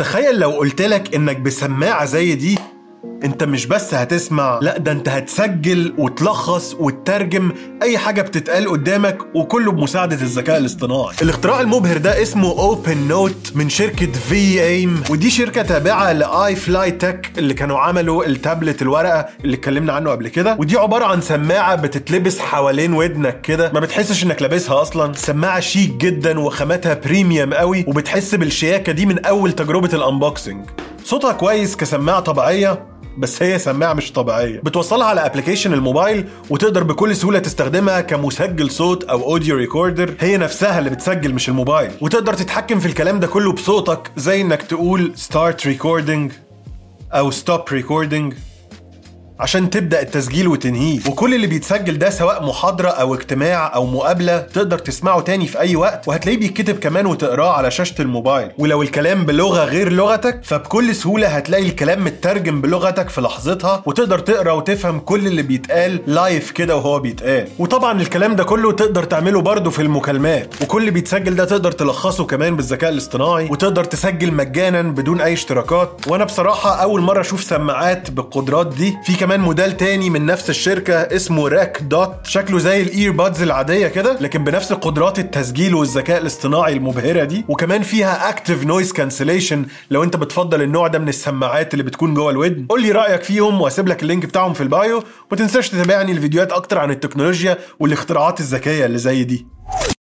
تخيل لو قلتلك انك بسماعة زي دي انت مش بس هتسمع لا ده انت هتسجل وتلخص وتترجم اي حاجة بتتقال قدامك وكله بمساعدة الذكاء الاصطناعي الاختراع المبهر ده اسمه اوبن نوت من شركة في ايم ودي شركة تابعة لاي فلاي تك اللي كانوا عملوا التابلت الورقة اللي اتكلمنا عنه قبل كده ودي عبارة عن سماعة بتتلبس حوالين ودنك كده ما بتحسش انك لابسها اصلا سماعة شيك جدا وخاماتها بريميوم قوي وبتحس بالشياكة دي من اول تجربة الانبوكسنج صوتها كويس كسماعة طبيعية بس هي سماعه مش طبيعيه بتوصلها على ابلكيشن الموبايل وتقدر بكل سهوله تستخدمها كمسجل صوت او اوديو ريكوردر هي نفسها اللي بتسجل مش الموبايل وتقدر تتحكم في الكلام ده كله بصوتك زي انك تقول ستارت ريكوردنج او ستوب ريكوردنج عشان تبدا التسجيل وتنهيه وكل اللي بيتسجل ده سواء محاضره او اجتماع او مقابله تقدر تسمعه تاني في اي وقت وهتلاقيه بيتكتب كمان وتقراه على شاشه الموبايل ولو الكلام بلغه غير لغتك فبكل سهوله هتلاقي الكلام مترجم بلغتك في لحظتها وتقدر تقرا وتفهم كل اللي بيتقال لايف كده وهو بيتقال وطبعا الكلام ده كله تقدر تعمله برضه في المكالمات وكل اللي بيتسجل ده تقدر تلخصه كمان بالذكاء الاصطناعي وتقدر تسجل مجانا بدون اي اشتراكات وانا بصراحه اول مره اشوف سماعات بالقدرات دي في كمان موديل تاني من نفس الشركه اسمه راك دوت شكله زي الاير بادز العاديه كده لكن بنفس قدرات التسجيل والذكاء الاصطناعي المبهره دي وكمان فيها اكتف نويز كانسليشن لو انت بتفضل النوع ده من السماعات اللي بتكون جوه الودن قول لي رايك فيهم واسيب لك اللينك بتاعهم في البايو وما تنساش تتابعني الفيديوهات اكتر عن التكنولوجيا والاختراعات الذكيه اللي زي دي